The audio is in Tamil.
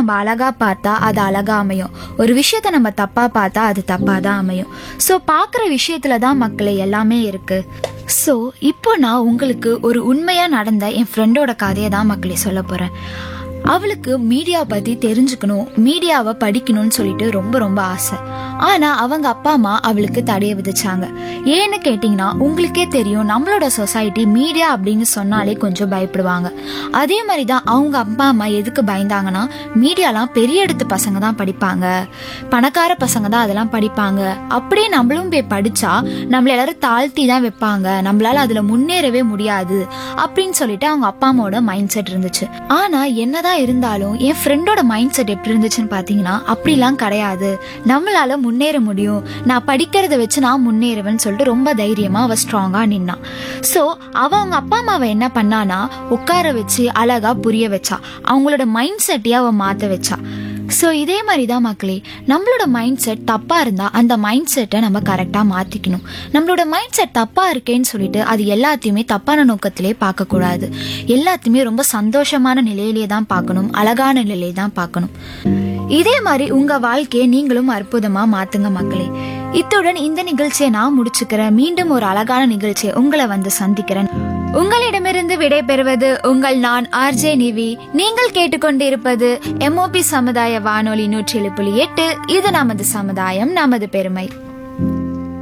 நம்ம அழகா பார்த்தா அது அழகா அமையும் ஒரு விஷயத்த நம்ம தப்பா பார்த்தா அது தப்பா தான் அமையும் ஸோ பார்க்குற விஷயத்துல தான் மக்களே எல்லாமே இருக்கு ஸோ இப்போ நான் உங்களுக்கு ஒரு உண்மையா நடந்த என் ஃப்ரெண்டோட கதையை தான் மக்களே சொல்ல போறேன் அவளுக்கு மீடியா பத்தி தெரிஞ்சுக்கணும் மீடியாவை படிக்கணும்னு சொல்லிட்டு ரொம்ப ரொம்ப ஆசை ஆனா அவங்க அப்பா அம்மா அவளுக்கு தடைய விதிச்சாங்க ஏன்னு கேட்டிங்கன்னா உங்களுக்கே தெரியும் நம்மளோட சொசைட்டி மீடியா அப்படின்னு சொன்னாலே கொஞ்சம் பயப்படுவாங்க அதே மாதிரி தான் அவங்க அப்பா அம்மா எதுக்கு பயந்தாங்கன்னா மீடியாலாம் பெரிய இடத்து பசங்க தான் படிப்பாங்க பணக்கார பசங்க தான் அதெல்லாம் படிப்பாங்க அப்படியே நம்மளும் போய் படிச்சா நம்மள எல்லாரும் தாழ்த்தி தான் வைப்பாங்க நம்மளால அதுல முன்னேறவே முடியாது அப்படின்னு சொல்லிட்டு அவங்க அப்பா அம்மாவோட மைண்ட் செட் இருந்துச்சு ஆனா என்னதான் இருந்தாலும் என் ஃப்ரெண்டோட மைண்ட் செட் எப்படி இருந்துச்சுன்னு பாத்தீங்கன்னா அப்படிலாம் கிடையாது நம்மளால முன்னேற முடியும் நான் படிக்கிறத வச்சு நான் முன்னேறுவேன்னு சொல்லிட்டு ரொம்ப தைரியமா அவ ஸ்ட்ராங்கா நின்னான் ஸோ அவ அவங்க அப்பா அம்மாவை என்ன பண்ணானா உட்கார வச்சு அழகா புரிய வச்சா அவங்களோட மைண்ட் செட்டையே அவ மாத்த வச்சா ஸோ இதே மாதிரி தான் மக்களே நம்மளோட மைண்ட் செட் தப்பாக இருந்தால் அந்த மைண்ட் செட்டை நம்ம கரெக்டாக மாற்றிக்கணும் நம்மளோட மைண்ட் செட் தப்பாக இருக்கேன்னு சொல்லிட்டு அது எல்லாத்தையுமே தப்பான நோக்கத்திலே பார்க்கக்கூடாது எல்லாத்தையுமே ரொம்ப சந்தோஷமான நிலையிலே தான் பார்க்கணும் அழகான நிலையிலே தான் பார்க்கணும் இதே மாதிரி உங்கள் வாழ்க்கையை நீங்களும் அற்புதமாக மாற்றுங்க மக்களே இத்துடன் இந்த நிகழ்ச்சியை நான் முடிச்சுக்கிறேன் மீண்டும் ஒரு அழகான நிகழ்ச்சியை உங்களை வந்து சந்திக்கிறேன் உங்களிடமிருந்து விடை பெறுவது உங்கள் நான் ஆர்ஜே நிவி நீங்கள் கேட்டுக்கொண்டிருப்பது எம்ஓபி சமுதாய வானொலி நூற்றி ஏழு புள்ளி எட்டு இது நமது சமுதாயம் நமது பெருமை